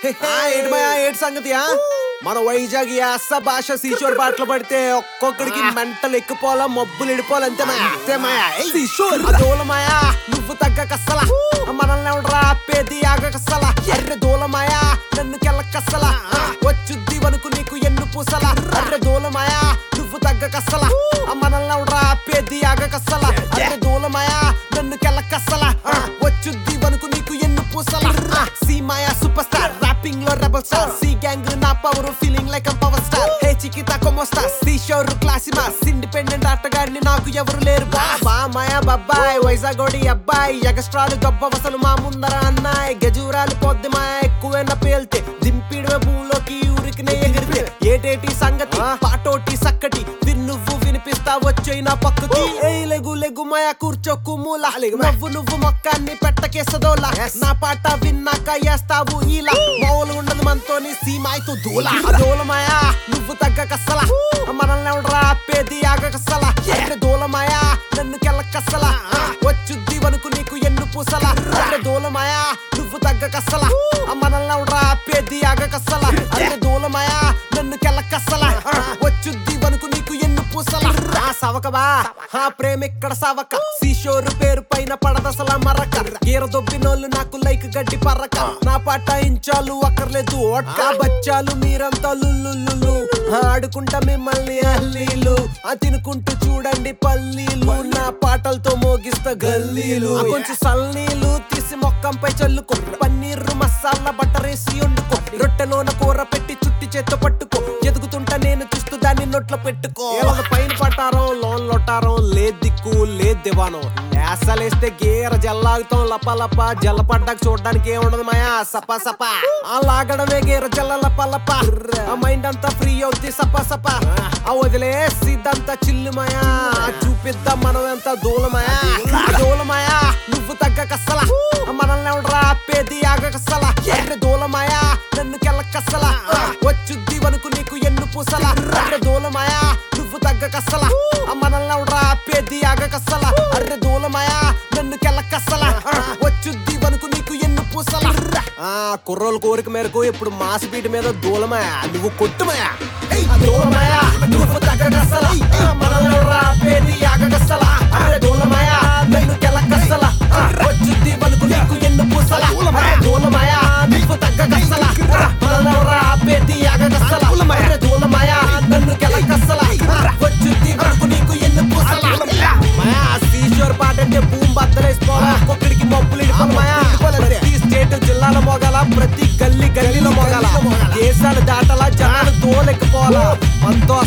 ఆ, ఏంటి మాయా ఏంటి సంగతి ఆ? మన వైజాగ్ యాస భాష సీషోర్ పాటలు పడితే ఒక్కొక్కడికి మెంటలు ఎక్కిపోవాలా మబ్బులు ఇడిపోవాలి అంతే మాయా అంతే మాయా సీషోర్ దూలమాయా నువ్వు తగ్గ కస్సలా మనల్ని ఎవడరా ఆపేది ఆగ కస్సలా అర్రె దూలమాయా నన్ను కెల్ల కస్సలా వచ్చుద్ది వనుకు నీకు ఎన్ను పూసలా అర్రె దూలమాయా నువ్వు తగ్గ కస్సలా మనల్ని ఎవడరా ఆపేది ఆగ కస్సలా అర్రె దూలమాయా నన్ను కెల్ల కస్సలా వచ్చుద్ది వనుకు నీకు ఎన్ను పూసలా సీ మాయా సూపర్ స్టార్ ర్యాపింగ్ లో రెబల్ స్టార్ సి గ్యాంగ్ నా power feeling like power star hey చికితా కొమోస్తా సి షోర్ క్లాసిమాస్ ఇండిపెండెంట్ ఆటగాడిని నాకు ఎవరు లేరు బా మాయా బబ్బాయ్ వైజాగోడి అబ్బాయి ఎగస్ట్రాలు గొప్ప వసలు మా ముందర అన్నాయ్ గజూరాలు పొద్దు మాయా ఎక్కువైనా పేల్తే దింపిడమే భూమిలోకి ఊరికినే ఎగిరితే ఏటేటి సంగతి పాటోటి సక్కటి విన్నువ్వు వినిపిస్తా వచ్చేయి నా పక్కకి ఏయ్ లెగు లెగు మాయా కూర్చోకు మూల నవ్వు నువ్వు మొక్కాన్ని పెట్టకేసదోలా నా పాట విన్నాక వేస్తావు ఇలా మామూలు ఉండదు మనతోని సీమాయితో దూల దూలమాయా నువ్వు తగ్గ కస్సలా మనల్ని ఎవడరా ఆపేది ఆగ కస్సలా అరే దూలమాయా నన్ను కెల్ల కస్సలా వచ్చుద్ది వనుకు నీకు ఎన్ను పూసలా అరే దూలమాయా నువ్వు తగ్గ కస్సలా మనల్ని ఎవడరా ఆపేది ఆగ కస్సలా అరే దూలమాయా నన్ను కెల్ల కస్సలా వచ్చుద్ది వనుకు నీకు ఎన్ను పూసలా ఆ సవకబా ఆ ప్రేమ ఇక్కడ సవక సీషోరు పేరు పైన పడదసల మరక గీర దొబ్బినోళ్ళు నాకు లైక్ గడ్డి పర్రక నా పాట ఇంచాలు అక్కర్లేదు ఒట్క బచ్చాలు మీరంతా లుల్లుల్లు ఆడుకుంటా మిమ్మల్ని అల్లీలు ఆ తినుకుంటూ చూడండి పల్లీలు నా పాటలతో మోగిస్తా గల్లీలు ఆ కొంచెం సల్లీలు తీసి మొక్కంపై చల్లుకో పన్నీరు మసాలా బట్టరేసి వండుకో రొట్టెలోన కూర పెట్టి చుట్టి చేత్తో పట్టుకో ఎదుగుతుంటా నేను చూస్తూ దాన్ని నోట్లో పెట్టుకో ఏళ్ళ పైన పట్టారం లోన్ లొట్టారం లేదు దిక్కు లేదు దివానం యాసలేస్తే గీర జల్లాగుతాం లప లప జల్ల పడ్డాక చూడడానికి ఏముండదు మాయా సపా సపా ఆ లాగడమే గీర జల్ల లప లప ఆ మైండ్ అంతా ఫ్రీ అవుద్ది సపా సపా ఆ వదిలేసి ఇదంతా చిల్లు మాయా ఆ చూపిద్దాం మనం ఎంత దూలమాయా దూలమాయా నువ్వు తగ్గ కస్సలా మనల్ని ఎవడరా ఆపేది ఆగ కస్సలా ఎర్ర దూలమాయా నన్ను కెల్ల కస్సలా వచ్చుద్ది వనుకు నీకు ఎన్ను పూసలా అర్రె దూలమాయా నువ్వు తగ్గ కస్సలా మనల్ని ఎవడరా ఆపేది ఆగ కస్సలా అర్రె దూలమాయా నన్ను కెల్ల కస్సలా వచ్చుద్ది వనుకు నీకు ఎన్ను పూసలా ఆ కుర్రోల కోరిక మేరకు ఇప్పుడు మాస్ బీట్ మీద దూలమాయా నువ్వు కొట్టుమాయా దూలమాయా నువ్వు తగ్గ కస్సలా మనల్ని ఎవడరా ఆపేది ఆగ కస్సలా అర్రె దూలమాయా నన్ను కెల్ల కస్సలా వచ్చుద్ది వనుకు నీకు ఎన్ను పూసలా అర్రె దూలమాయా నువ్వు తగ్గ కస్సలా మనల్ని ఎవడరా ఆపేది ఆగ కస్సలా అర్రె దూలమాయా నన్ను కెల్ల కస్సలా వచ్చుద్ది వనుకు నీకు ఎన్ను పూసలా మాయా సీషోర్ పాట అంటే భూమి బద్దలేసిపోవాలా ఒక్కొక్కడికి మబ్బులు ఇడిపోవాలి మాయా ప్రతి స్టేట్ జిల్లాలో మోగాల ప్రతి గల్లీ గల్లీలో మోగాల దేశాలు దాటాలా జనాలు దోలెక్కిపోవాలా మనతో